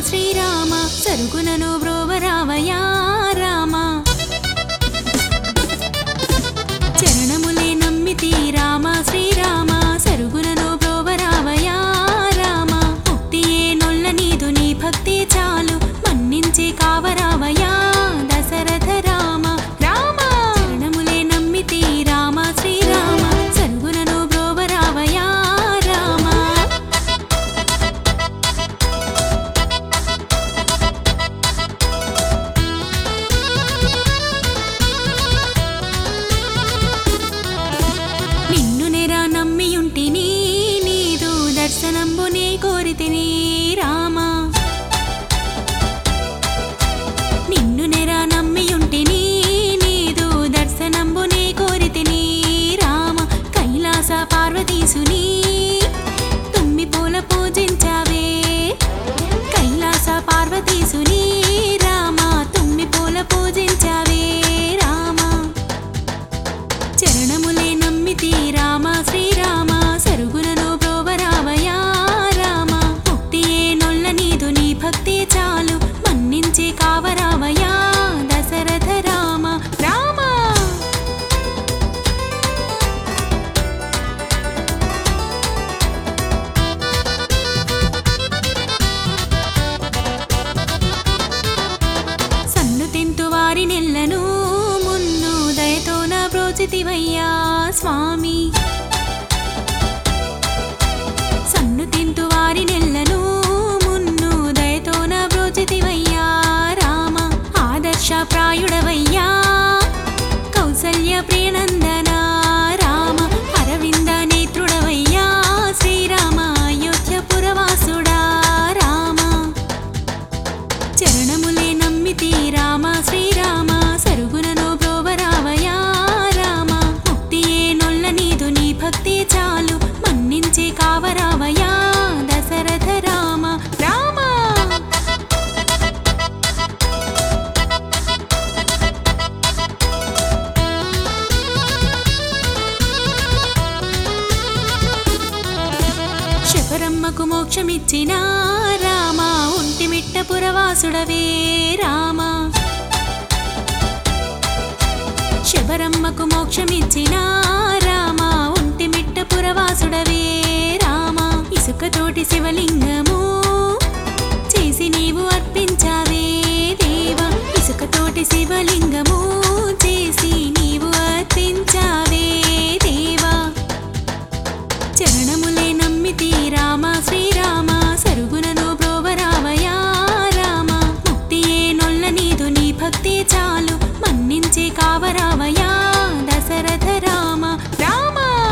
శ్రీరామ సరుగునను బ్రోవరావయా రామ చరణములే నమ్మితి రామ శ్రీరామ సరుగునను బ్రోవరావయా రామ ముక్తియే నొల్ల నీదు నీ భక్తి చాలు మన్నించే కావరావయా దశరథ రామ రామ చరణములే నమ్మితి రామ శ్రీరామ సరుగునను బ్రోవరావయా రామ నిన్ను నెరా నమ్మియుంటిని నీదు దర్శనంబునే కోరితిని రామా నిన్ను నెరా నమ్మియుంటిని నీదు దర్శనంబునే కోరితిని రామ కైలాస పార్వతీసుని తుమ్మి పూల పూజించావే కైలాస పార్వతీసుని రామ తుమ్మి పూల పూజించావే రామ చరణములే నమ్మితి రామ శ్రీరామ సరుగునను బ్రోవరావయా రామ ముక్తియే నొల్ల నీదు నీ భక్తి చాలు మన్నించే కావరావయా దశరథ రామ రామ సన్ను తింతు వారి నెల్లను మున్ను దయతో నా బ్రోచితివయ్యా స్వామి సన్ను తింతు వారి నెల్లను మున్ను దయతో నా బ్రోచితివయ్యా రామ ఆదర్శ ప్రాయుడవయ్యా కౌసల్య ప్రియనందన రామ అరవింద నేత్రుడవయ్యా శ్రీరామ అయోధ్య పురవాసుడా రామ చరణములే నమ్మితి రామ శ్రీరామ సరుగునను బ్రోవరావయా రామ ముక్తియే నొల్ల నీదు నీ భక్తి చాలు మన్నించే కావరావయా దశరథ రామ రామ శబరమ్మకు మోక్షమిచ్చిన రామ ఒంటిమిట్ట పురవాసుడవే రామ శబరమ్మకు మోక్షమిచ్చిన రామ ఒంటిమిట్ట పురవాసుడవే రామ ఇసుకతోటి శివలింగము చేసి నీవు అర్పించావే దేవా ఇసుకతోటి శివలింగము చేసి నీవు అర్పించావే దేవా చరణములే నమ్మితి రామ శ్రీరామ సరుగునను బ్రోవరావయా రామ ముక్తియే నొల్ల నీదు నీ భక్తి చాలు మన్నించే కావరావయా దశరథ రామ రామ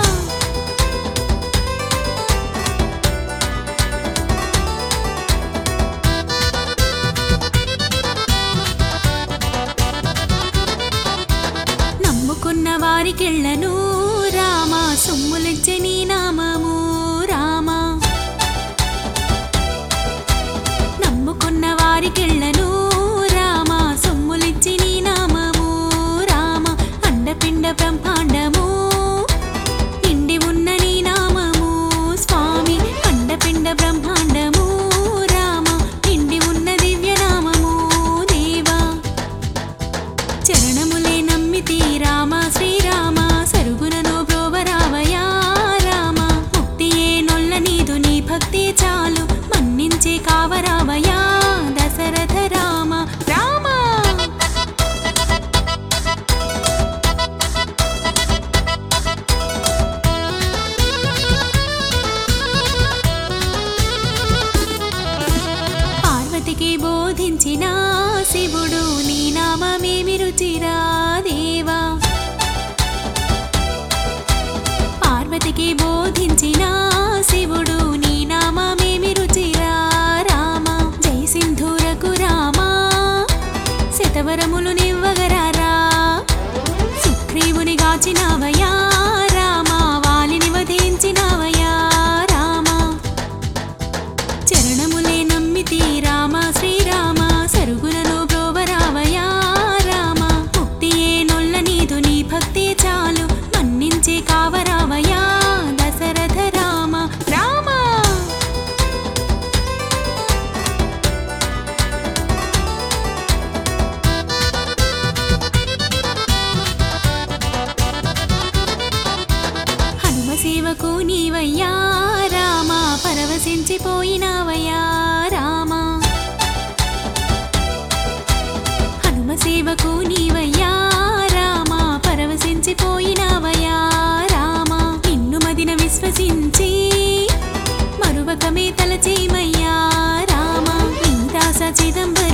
నమ్ముకున్న వారికెళ్ళను రామ సొమ్ములిచ్చే నీ నామము రామ నమ్ముకున్న వారికెళ్ళను రామ సొమ్ములిచ్చి నీ నామము రామ అండపిండ బ్రహ్మాండము నిండి ఉన్న నీ నామము స్వామి అండపిండ బ్రహ్మాండము రామ నిండి ఉన్న దివ్య నామము దేవా చరణములే నమ్మితి రామ శ్రీరామ సరుగునను బ్రోవరావయా రామ ముక్తియే నొల్ల నీదు నీ భక్తి చాలు మన్నించే కావరావయా దశరథ రామ రామ పార్వతికి బోధించిన శివుడు నీ నామమేమి రుచిరా దేవా పార్వతికి బోధించిన శివుడు నీ నామమేమి రుచిరా రామ జై సింధూరకు రామ శతవరములు నివ్వగరారా సుగ్రీవుని గాచినావయా రామ వాలిని వధించినావయా రామ చరణములే నమ్మితి రామ శ్రీరామ సరుగునను బ్రోవరావయా రామ ముక్తియే నొల్ల నీదు నీ భక్తి చాలు మన్నించే కావరావయా దశ చిదంబర